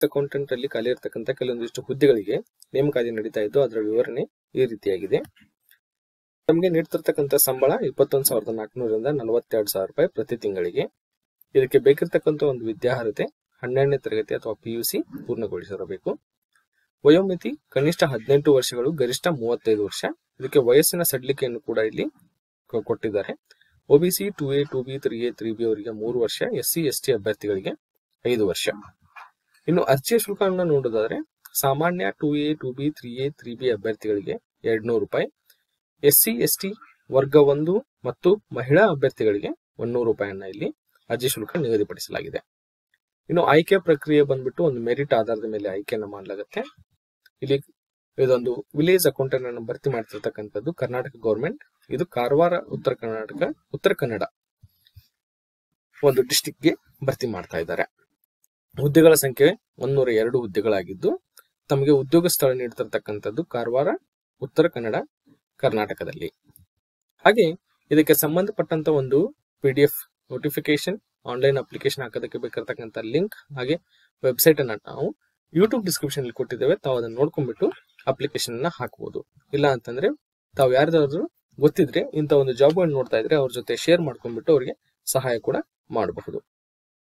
cost accountant ಅಲ್ಲಿ ಖಾಲಿ ಇರತಕ್ಕಂತ ಕೆಲವೊಂದಿಷ್ಟು ಹುದ್ದೆಗಳಿಗೆ ನೇಮಕಾತಿ ನಡೀತಾ ಇದ್ದು ಅದರ ವಿವರಣೆ ಈ ರೀತಿಯಾಗಿದೆ ನಮಗೆ ನೀಡ್ತಿರ್ತಕ್ಕಂಥ ಸಂಬಳ ಇಪ್ಪತ್ತೊಂದು ಸಾವಿರದ ನಾಲ್ಕುನೂರಿಂದ ನಲವತ್ತೆರಡು ಸಾವಿರ ರೂಪಾಯಿ ಪ್ರತಿ ತಿಂಗಳಿಗೆ ಇದಕ್ಕೆ ಬೇಕಿರ್ತಕ್ಕಂಥ ಒಂದು ವಿದ್ಯಾರ್ಹತೆ ಹನ್ನೆರಡನೇ ತರಗತಿ ಅಥವಾ ಪಿ ಯು ಸಿ ಪೂರ್ಣಗೊಳಿಸಿರಬೇಕು ವಯೋಮಿತಿ ಕನಿಷ್ಠ ಹದಿನೆಂಟು ವರ್ಷಗಳು ಗರಿಷ್ಠ ಮೂವತ್ತೈದು ವರ್ಷ ಇದಕ್ಕೆ ವಯಸ್ಸಿನ ಸಡಿಲಿಕೆಯನ್ನು ಕೂಡ ಇಲ್ಲಿ ಕೊ- ಕೊಟ್ಟಿದ್ದಾರೆ OBC two A two B three A three B ಅವರಿಗೆ ಮೂರು ವರ್ಷ ಎಸ್ ಸಿ ಎಸ್ ಟಿ ಅಭ್ಯರ್ಥಿಗಳಿಗೆ ಐದು ವರ್ಷ ಇನ್ನು ಅರ್ಜಿಯ ಶುಲ್ಕವನ್ನು ನೋಡೋದಾದ್ರೆ ಸಾಮಾನ್ಯ two A two B three A three B ಅಭ್ಯರ್ಥಿಗಳಿಗೆ ಎರಡ್ನೂರು ರೂಪಾಯಿ ಎಸ್ ಸಿ ಎಸ್ ಟಿ ವರ್ಗ ಒಂದು ಮತ್ತು ಮಹಿಳಾ ಅಭ್ಯರ್ಥಿಗಳಿಗೆ ಒಂದೂರು ರೂಪಾಯಿಯನ್ನ ಇಲ್ಲಿ ಅರ್ಜಿ ಶುಲ್ಕ ನಿಗದಿಪಡಿಸಲಾಗಿದೆ ಇನ್ನು ಆಯ್ಕೆ ಪ್ರಕ್ರಿಯೆ ಬಂದ್ಬಿಟ್ಟು ಒಂದು ಮೆರಿಟ್ ಆಧಾರದ ಮೇಲೆ ಆಯ್ಕೆಯನ್ನ ಮಾಡಲಾಗುತ್ತೆ ಇಲ್ಲಿ ಇದೊಂದು ವಿಲೇಜ್ ಅಕೌಂಟೆಂಟ್ ಅನ್ನು ಭರ್ತಿ ಮಾಡ್ತಿರ್ತಕ್ಕಂಥದ್ದು ಕರ್ನಾಟಕ ಗೌರ್ಮೆಂಟ್ ಇದು ಕಾರವಾರ ಉತ್ತರ ಕರ್ನಾಟಕ ಉತ್ತರ ಕನ್ನಡ ಒಂದು ಡಿಸ್ಟಿಕ್ಗೆ ಭರ್ತಿ ಮಾಡ್ತಾ ಇದ್ದಾರೆ ಹುದ್ದೆಗಳ ಸಂಖ್ಯೆ ಒಂದೂರ ಎರಡು ಹುದ್ದೆಗಳಾಗಿದ್ದು ತಮಗೆ ಉದ್ಯೋಗ ಸ್ಥಳ ನೀಡ್ತಿರ್ತಕ್ಕಂಥದ್ದು ಕಾರವಾರ ಉತ್ತರ ಕನ್ನಡ ಕರ್ನಾಟಕದಲ್ಲಿ ಹಾಗೆ ಇದಕ್ಕೆ ಸಂಬಂಧಪಟ್ಟಂತ ಒಂದು P D F notification online application ಹಾಕೋದಕ್ಕೆ ಬೇಕಾಗಿರ್ತಕ್ಕಂಥ ಲಿಂಕ್ ಹಾಗೆ ವೆಬ್ಸೈಟ್ ಅನ್ನ ನಾವು ಯೂಟ್ಯೂಬ್ ಡಿಸ್ಕ್ರಿಪ್ಷನ್ ಅಲ್ಲಿ ಕೊಟ್ಟಿದ್ದೇವೆ ತಾವು ಅದನ್ನ ನೋಡ್ಕೊಂಡ್ಬಿಟ್ಟು ಅಪ್ಲಿಕೇಶನ್ ಅನ್ನ ಹಾಕಬಹುದು ಇಲ್ಲ ಅಂತಂದ್ರೆ ತಾವು ಯಾರ್ದಾದ್ರು ಗೊತ್ತಿದ್ರೆ ಇಂಥ ಒಂದು ಜಾಬ್ ನೋಡ್ತಾ ಇದ್ರೆ ಅವ್ರ ಜೊತೆ ಶೇರ್ ಮಾಡ್ಕೊಂಡ್ಬಿಟ್ಟು ಅವರಿಗೆ ಸಹಾಯ ಕೂಡ ಮಾಡಬಹುದು